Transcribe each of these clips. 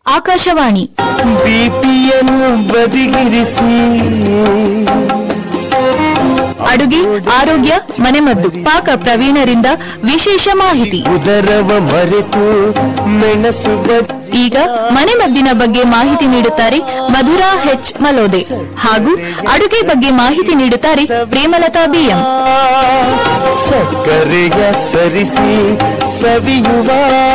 ಆಕಾಶವಾಣಿ ಬಿಪಿಯನ್ನು ಬದಿಗಿರಿಸಿ ಅಡುಗೆ ಆರೋಗ್ಯ ಮನೆಮದ್ದು ಪಾಕ ಪ್ರವೀಣರಿಂದ ವಿಶೇಷ ಮಾಹಿತಿ ಉದರವ ಮರೆತು ಮೆಣಸು ಬಜ್ಜಿ ಈಗ ಮನೆಮದ್ದಿನ ಬಗ್ಗೆ ಮಾಹಿತಿ ನೀಡುತ್ತಾರೆ ಮಧುರಾ ಹೆಚ್ ಮಲೋದೆ ಹಾಗೂ ಅಡುಗೆ ಬಗ್ಗೆ ಮಾಹಿತಿ ನೀಡುತ್ತಾರೆ ಪ್ರೇಮಲತಾ ಬಿಎಂ ಸಕ್ಕರೆಯ ಸರಿಸಿ ಸವಿಯುವ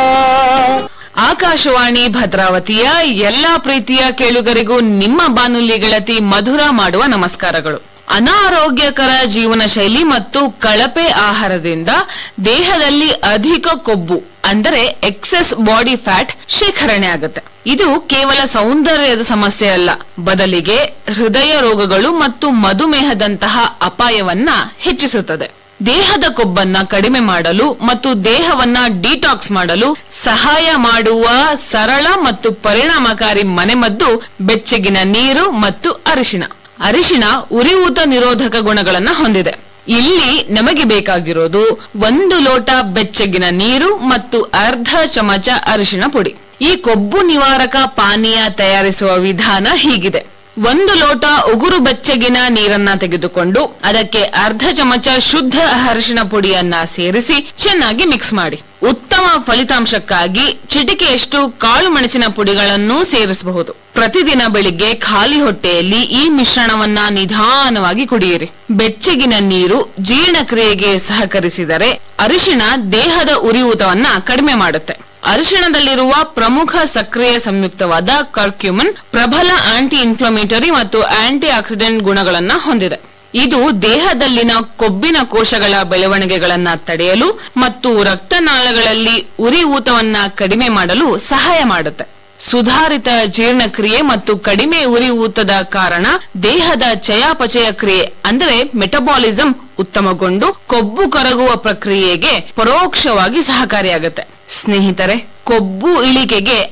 ಆಕಾಶವಾಣಿ ಭದ್ರಾವತಿಯ ಎಲ್ಲಾ ಪ್ರೀತಿಯ ಕೇಳುಗರಿಗೂ ನಿಮ್ಮ ಬಾನುಲಿ ಗೆಳತಿ ಮಧುರ ಮಾಡುವ ನಮಸ್ಕಾರಗಳು ಅನಾರೋಗ್ಯಕರ ಜೀವನ ಶೈಲಿ ಮತ್ತು ಕಳಪೆ ಆಹಾರದಿಂದ ದೇಹದಲ್ಲಿ ಅಧಿಕ ಕೊಬ್ಬು ಅಂದರೆ ಎಕ್ಸೆಸ್ ಬಾಡಿ ಫ್ಯಾಟ್ ಶೇಖರಣೆ ಆಗುತ್ತೆ ಇದು ಕೇವಲ ಸೌಂದರ್ಯದ ಸಮಸ್ಯೆ ಅಲ್ಲ ಬದಲಿಗೆ ಹೃದಯ ರೋಗಗಳು ಮತ್ತು ಮಧುಮೇಹದಂತಹ ಅಪಾಯವನ್ನ ಹೆಚ್ಚಿಸುತ್ತದೆ ದೇಹದ ಕೊಬ್ಬನ್ನ ಕಡಿಮೆ ಮಾಡಲು ಮತ್ತು ದೇಹವನ್ನ ಡಿಟಾಕ್ಸ್ ಮಾಡಲು ಸಹಾಯ ಮಾಡುವ ಸರಳ ಮತ್ತು ಪರಿಣಾಮಕಾರಿ ಮನೆಮದ್ದು ಬೆಚ್ಚಗಿನ ನೀರು ಮತ್ತು ಅರಿಶಿಣ ಅರಿಶಿಣ ಉರಿಯೂತ ನಿರೋಧಕ ಗುಣಗಳನ್ನ ಹೊಂದಿದೆ ಇಲ್ಲಿ ನಮಗೆ ಬೇಕಾಗಿರೋದು ಒಂದು ಲೋಟ ಬೆಚ್ಚಗಿನ ನೀರು ಮತ್ತು ಅರ್ಧ ಚಮಚ ಅರಿಶಿಣ ಪುಡಿ ಈ ಕೊಬ್ಬು ನಿವಾರಕ ಪಾನೀಯ ತಯಾರಿಸುವ ವಿಧಾನ ಹೀಗಿದೆ ಒಂದು ಲೋಟ ಉಗುರು ಬೆಚ್ಚಗಿನ ನೀರನ್ನ ತೆಗೆದುಕೊಂಡು ಅದಕ್ಕೆ ಅರ್ಧ ಚಮಚ ಶುದ್ಧ ಅರಿಶಿಣ ಪುಡಿಯನ್ನ ಸೇರಿಸಿ ಚೆನ್ನಾಗಿ ಮಿಕ್ಸ್ ಮಾಡಿ ಉತ್ತಮ ಫಲಿತಾಂಶಕ್ಕಾಗಿ ಚಿಟಿಕೆಯಷ್ಟು ಕಾಳು ಮೆಣಸಿನ ಪುಡಿಗಳನ್ನು ಸೇರಿಸಬಹುದು ಪ್ರತಿದಿನ ಬೆಳಿಗ್ಗೆ ಖಾಲಿ ಹೊಟ್ಟೆಯಲ್ಲಿ ಈ ಮಿಶ್ರಣವನ್ನ ನಿಧಾನವಾಗಿ ಕುಡಿಯಿರಿ ಬೆಚ್ಚಗಿನ ನೀರು ಜೀರ್ಣಕ್ರಿಯೆಗೆ ಸಹಕರಿಸಿದರೆ ಅರಿಶಿಣ ದೇಹದ ಉರಿಯೂತವನ್ನ ಕಡಿಮೆ ಮಾಡುತ್ತೆ ಅರಿಶಿಣದಲ್ಲಿರುವ ಪ್ರಮುಖ ಸಕ್ರಿಯ ಸಂಯುಕ್ತವಾದ ಕರ್ಕ್ಯುಮನ್ ಪ್ರಬಲ ಆಂಟಿ ಇನ್ಫ್ಲಮೇಟರಿ ಮತ್ತು ಆಂಟಿ ಆಕ್ಸಿಡೆಂಟ್ ಗುಣಗಳನ್ನ ಹೊಂದಿದೆ ಇದು ದೇಹದಲ್ಲಿನ ಕೊಬ್ಬಿನ ಕೋಶಗಳ ಬೆಳವಣಿಗೆಗಳನ್ನ ತಡೆಯಲು ಮತ್ತು ರಕ್ತನಾಳಗಳಲ್ಲಿ ಉರಿಯೂತವನ್ನ ಕಡಿಮೆ ಮಾಡಲು ಸಹಾಯ ಮಾಡುತ್ತೆ ಸುಧಾರಿತ ಜೀರ್ಣಕ್ರಿಯೆ ಮತ್ತು ಕಡಿಮೆ ಉರಿಯೂತದ ಕಾರಣ ದೇಹದ ಚಯಾಪಚಯ ಕ್ರಿಯೆ ಅಂದರೆ ಮೆಟಬಾಲಿಸಂ ಉತ್ತಮಗೊಂಡು ಕೊಬ್ಬು ಕರಗುವ ಪ್ರಕ್ರಿಯೆಗೆ ಪರೋಕ್ಷವಾಗಿ ಸಹಕಾರಿಯಾಗುತ್ತೆ ಸ್ನೇಹಿತರೆ ಕೊಬ್ಬು ಇಳಿಕೆಗೆ